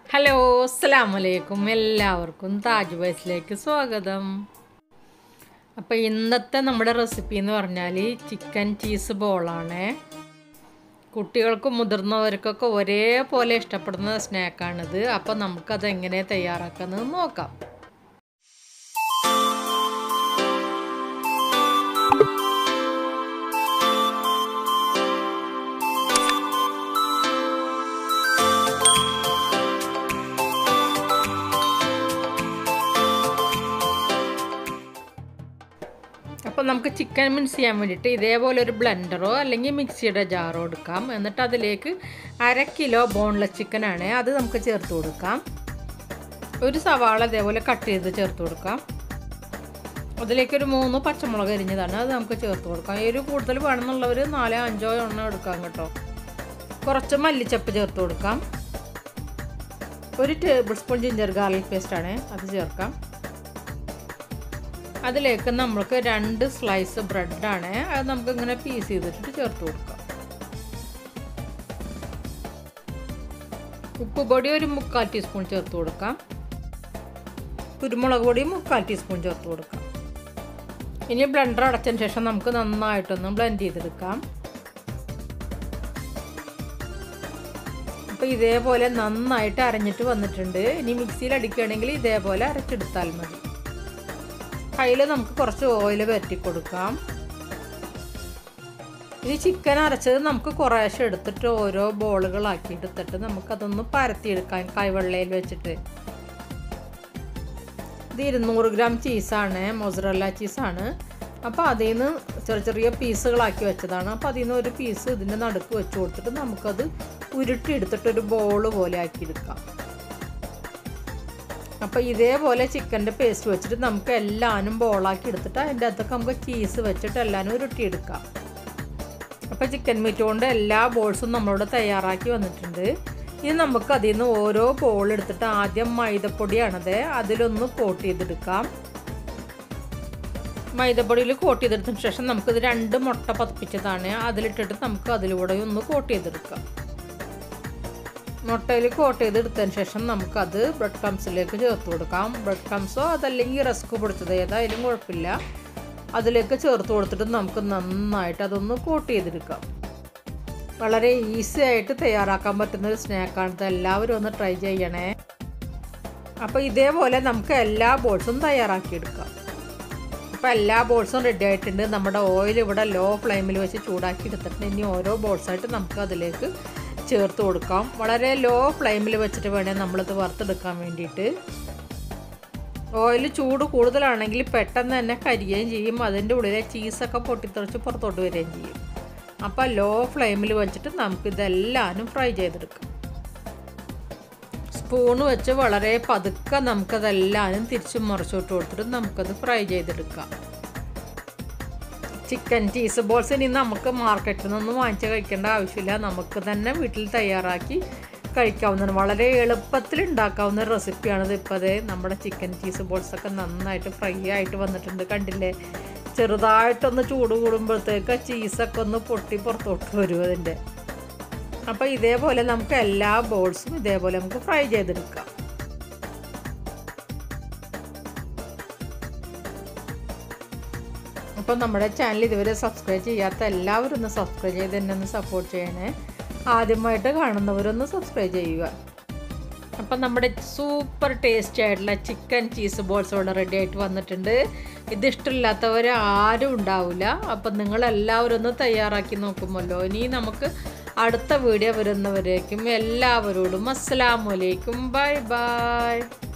hello അസ്സാം വലൈക്കും എല്ലാവർക്കും താജ് വൈസിലേക്ക് സ്വാഗതം അപ്പോൾ ഇന്നത്തെ നമ്മുടെ റെസിപ്പി എന്ന് പറഞ്ഞാൽ ചിക്കൻ ചീസ് ബോളാണ് കുട്ടികൾക്കും മുതിർന്നവർക്കൊക്കെ ഒരേപോലെ ഇഷ്ടപ്പെടുന്ന സ്നാക്കാണിത് അപ്പോൾ നമുക്കത് എങ്ങനെ തയ്യാറാക്കുന്നത് നോക്കാം അപ്പോൾ നമുക്ക് ചിക്കൻ മിക്സ് ചെയ്യാൻ വേണ്ടിയിട്ട് ഇതേപോലെ ഒരു ബ്ലെൻഡറോ അല്ലെങ്കിൽ മിക്സിയുടെ ജാറോ എടുക്കാം എന്നിട്ട് അതിലേക്ക് അര കിലോ ബോൺലെസ് ചിക്കനാണ് അത് നമുക്ക് ചേർത്ത് കൊടുക്കാം ഒരു സവാള ഇതേപോലെ കട്ട് ചെയ്ത് ചേർത്ത് കൊടുക്കാം അതിലേക്ക് ഒരു മൂന്ന് പച്ചമുളക് അരിഞ്ഞതാണ് അത് നമുക്ക് ചേർത്ത് കൊടുക്കാം എരിവ് കൂടുതൽ വേണമെന്നുള്ളവർ നാലോ അഞ്ചോ എണ്ണം എടുക്കാം കേട്ടോ കുറച്ച് മല്ലിച്ചപ്പ് ചേർത്ത് കൊടുക്കാം ഒരു ടേബിൾ സ്പൂൺ ജിഞ്ചർ ഗാർലിക് പേസ്റ്റാണ് അത് ചേർക്കാം അതിലേക്ക് നമ്മൾക്ക് രണ്ട് സ്ലൈസ് ബ്രെഡാണ് അത് നമുക്ക് ഇങ്ങനെ പീസ് ചെയ്തിട്ട് ചേർത്ത് കൊടുക്കാം ഉപ്പ് പൊടി ഒരു മുക്കാൽ ടീസ്പൂൺ ചേർത്ത് കൊടുക്കാം കുരുമുളക് പൊടി മുക്കാൽ ടീസ്പൂൺ ചേർത്ത് കൊടുക്കാം ഇനി ബ്ലെൻഡർ അടച്ചതിന് ശേഷം നമുക്ക് നന്നായിട്ടൊന്ന് ബ്ലെൻഡ് ചെയ്തെടുക്കാം അപ്പോൾ ഇതേപോലെ നന്നായിട്ട് അരഞ്ഞിട്ട് വന്നിട്ടുണ്ട് ഇനി മിക്സിയിൽ അടിക്കുകയാണെങ്കിൽ ഇതേപോലെ അരച്ചെടുത്താൽ മതി കയ്യിൽ നമുക്ക് കുറച്ച് ഓയിൽ വരട്ടി കൊടുക്കാം ഇനി ചിക്കൻ അരച്ചത് നമുക്ക് കുറേശ്ശെ എടുത്തിട്ട് ഓരോ ബോളുകളാക്കി എടുത്തിട്ട് നമുക്കതൊന്ന് പരത്തിയെടുക്കാം കൈവെള്ളയിൽ വെച്ചിട്ട് ഇത് ഇരുന്നൂറ് ഗ്രാം ചീസാണ് മൊസറല്ല ചീസാണ് അപ്പോൾ അതിൽ നിന്ന് ചെറിയ ചെറിയ പീസുകളാക്കി വെച്ചതാണ് അപ്പോൾ അതിൽ നിന്ന് ഒരു പീസ് ഇതിൻ്റെ നടുക്ക് വെച്ച് കൊടുത്തിട്ട് നമുക്കത് ഉരുട്ടി എടുത്തിട്ട് ഒരു ബോള് പോലെ ആക്കിയെടുക്കാം അപ്പോൾ ഇതേപോലെ ചിക്കൻ്റെ പേസ്റ്റ് വെച്ചിട്ട് നമുക്ക് എല്ലാനും ബോളാക്കി എടുത്തിട്ട് അതിൻ്റെ അകത്തൊക്കെ നമുക്ക് ചീസ് വെച്ചിട്ട് എല്ലാനും ഉരുട്ടിയെടുക്കാം അപ്പോൾ ചിക്കൻ മീറ്റ് കൊണ്ട് എല്ലാ ബോൾസും നമ്മളിവിടെ തയ്യാറാക്കി വന്നിട്ടുണ്ട് ഇനി നമുക്ക് അതിൽ നിന്ന് ഓരോ ബോൾ എടുത്തിട്ട് ആദ്യം മൈദപ്പൊടിയാണത് അതിലൊന്ന് കോട്ട് ചെയ്തെടുക്കാം മൈദപ്പൊടിയിൽ കോട്ട് ചെയ്തെടുത്തതിന് ശേഷം നമുക്കിത് രണ്ട് മുട്ട പതിപ്പിച്ചതാണ് അതിലിട്ടിട്ട് നമുക്ക് അതിലൂടെ ഒന്ന് കോട്ട് ചെയ്തെടുക്കാം മുട്ടയിൽ കോട്ട് ചെയ്തെടുത്തതിന് ശേഷം നമുക്കത് ബ്രെഡ് ക്രംസിലേക്ക് ചേർത്ത് കൊടുക്കാം ബ്രെഡ് ക്രംസോ അതല്ലെങ്കിൽ റസ്ക് പൊടിച്ചത് ഏതായാലും കുഴപ്പമില്ല അതിലേക്ക് ചേർത്ത് കൊടുത്തിട്ട് നമുക്ക് നന്നായിട്ട് അതൊന്ന് കോട്ട് ചെയ്തെടുക്കാം വളരെ ഈസി ആയിട്ട് തയ്യാറാക്കാൻ പറ്റുന്ന ഒരു സ്നാക്കാണിത് എല്ലാവരും ഒന്ന് ട്രൈ ചെയ്യണേ അപ്പോൾ ഇതേപോലെ നമുക്ക് എല്ലാ ബോൾസും തയ്യാറാക്കിയെടുക്കാം അപ്പോൾ എല്ലാ ബോൾസും റെഡി ആയിട്ടുണ്ട് നമ്മുടെ ഓയിൽ ഇവിടെ ലോ ഫ്ലെയിമിൽ വെച്ച് ചൂടാക്കി എടുത്തിട്ടുണ്ട് ഇനി ഓരോ ബോൾസായിട്ട് നമുക്ക് അതിലേക്ക് ചേർത്ത് കൊടുക്കാം വളരെ ലോ ഫ്ലെയിമിൽ വെച്ചിട്ട് വേണേൽ നമ്മളിത് വറുത്തെടുക്കാൻ വേണ്ടിയിട്ട് ഓയിൽ ചൂട് കൂടുതലാണെങ്കിൽ പെട്ടെന്ന് തന്നെ കരിയുകയും ചെയ്യും അതിൻ്റെ ഉള്ളിലെ ചീസൊക്കെ പൊട്ടിത്തെറിച്ച് പുറത്തോട്ട് വരികയും ചെയ്യും അപ്പോൾ ലോ ഫ്ലെയിമിൽ വെച്ചിട്ട് നമുക്കിതെല്ലാനും ഫ്രൈ ചെയ്തെടുക്കാം സ്പൂൺ വെച്ച് വളരെ പതുക്കെ നമുക്കതെല്ലാനും തിരിച്ചും മറിച്ചോട്ട് കൊടുത്തിട്ട് നമുക്കത് ഫ്രൈ ചെയ്തെടുക്കാം ചിക്കൻ ചീസ് ബോൾസ് ഇനി നമുക്ക് മാർക്കറ്റിൽ നിന്നൊന്നും വാങ്ങിച്ച് കഴിക്കേണ്ട ആവശ്യമില്ല നമുക്ക് തന്നെ വീട്ടിൽ തയ്യാറാക്കി കഴിക്കാവുന്നതാണ് വളരെ എളുപ്പത്തിൽ ഉണ്ടാക്കാവുന്ന റെസിപ്പിയാണിത് ഇപ്പോൾ അത് നമ്മുടെ ചിക്കൻ ചീസ് ബോൾസൊക്കെ നന്നായിട്ട് ഫ്രൈ ആയിട്ട് വന്നിട്ടുണ്ട് കണ്ടില്ലേ ചെറുതായിട്ടൊന്ന് ചൂട് കൂടുമ്പോഴത്തേക്ക് ചീസൊക്കെ ഒന്ന് പൊട്ടി പുറത്തോട്ട് വരും അതിൻ്റെ അപ്പോൾ ഇതേപോലെ നമുക്ക് എല്ലാ ബോൾസും ഇതേപോലെ നമുക്ക് ഫ്രൈ ചെയ്തെടുക്കാം അപ്പോൾ നമ്മുടെ ചാനൽ ഇതുവരെ സബ്സ്ക്രൈബ് ചെയ്യാത്ത എല്ലാവരും ഒന്ന് സബ്സ്ക്രൈബ് ചെയ്ത് എന്നെ ഒന്ന് സപ്പോർട്ട് ചെയ്യണേ ആദ്യമായിട്ട് കാണുന്നവരൊന്ന് സബ്സ്ക്രൈബ് ചെയ്യുക അപ്പം നമ്മുടെ സൂപ്പർ ടേസ്റ്റി ആയിട്ടുള്ള ചിക്കൻ ചീസ് ബോൾസ് ഇവിടെ റെഡി ആയിട്ട് വന്നിട്ടുണ്ട് ഇത് ഇഷ്ടമില്ലാത്തവർ ആരും ഉണ്ടാവില്ല അപ്പം നിങ്ങളെല്ലാവരും ഒന്ന് തയ്യാറാക്കി നോക്കുമല്ലോ ഇനി നമുക്ക് അടുത്ത വീഡിയോ വരുന്നവരേക്കും എല്ലാവരോടും അസ്സലാമലൈക്കും ബൈ ബൈ